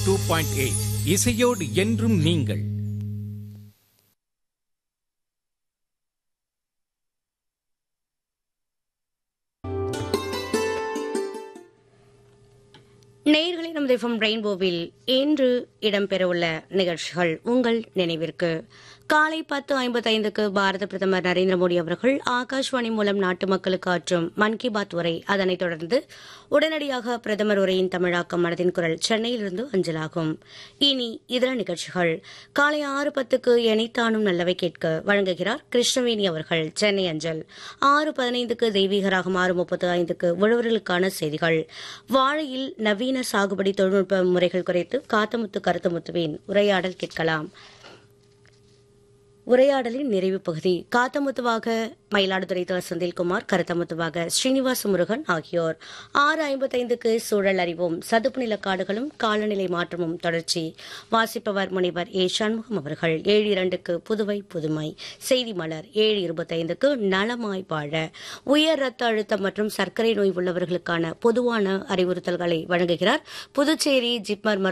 two point eight இசையோடு என்றும் நீங்கள் நேயர்களே நமது எஃப்எம் ரெயின்போவில் இன்று இடம்பெறவுள்ள நிகழ்ச்சிகள் உங்கள் நினைவிற்கு காலை பத்து ஐம்பத்தைந்துக்கு பாரத பிரதமர் நரேந்திர மோடி அவர்கள் ஆகாஷ்வாணி மூலம் நாட்டு மக்களுக்கு ஆற்றும் மன் கி பாத் உரை அதனைத் தொடர்ந்து உடனடியாக பிரதமர் உரையின் தமிழாக்கம் மனதின் குரல் சென்னையிலிருந்து அஞ்சலாகும் இனி இதர நிகழ்ச்சிகள் காலை ஆறு பத்துக்கு எனித்தானும் நல்லவை கேட்க வழங்குகிறார் கிருஷ்ணவேணி அவர்கள் சென்னை அஞ்சல் ஆறு பதினைந்துக்கு தெய்வீகராகும் ஆறு முப்பத்து ஐந்துக்கு உழவர்களுக்கான செய்திகள் வாழையில் நவீன சாகுபடி தொழில்நுட்ப முறைகள் குறித்து காத்தமுத்து கருத்தமுத்துவின் உரையாடல் கேட்கலாம் உரையாடலின் நிறைவு பகுதி காத்தமுத்துவாக மயிலாடுதுறை தர் செந்தில்குமார் கருத்தமுத்துவாக ஸ்ரீனிவாச முருகன் ஆகியோர் ஆறு ஐம்பத்தைந்துக்கு சூழல் அறிவோம் சதுப்பு நில காடுகளும் காலநிலை மாற்றமும் தொடர்ச்சி வாசிப்பவர் முனைவர் ஏ சண்முகம் அவர்கள் ஏழு இரண்டுக்கு புதுவை புதுமை செய்தி மலர் ஏழு இருபத்தைந்துக்கு நலமாய் வாழ உயர் ரத்த அழுத்தம் மற்றும் சர்க்கரை நோய் உள்ளவர்களுக்கான பொதுவான அறிவுறுத்தல்களை வழங்குகிறார் புதுச்சேரி ஜிப்மர்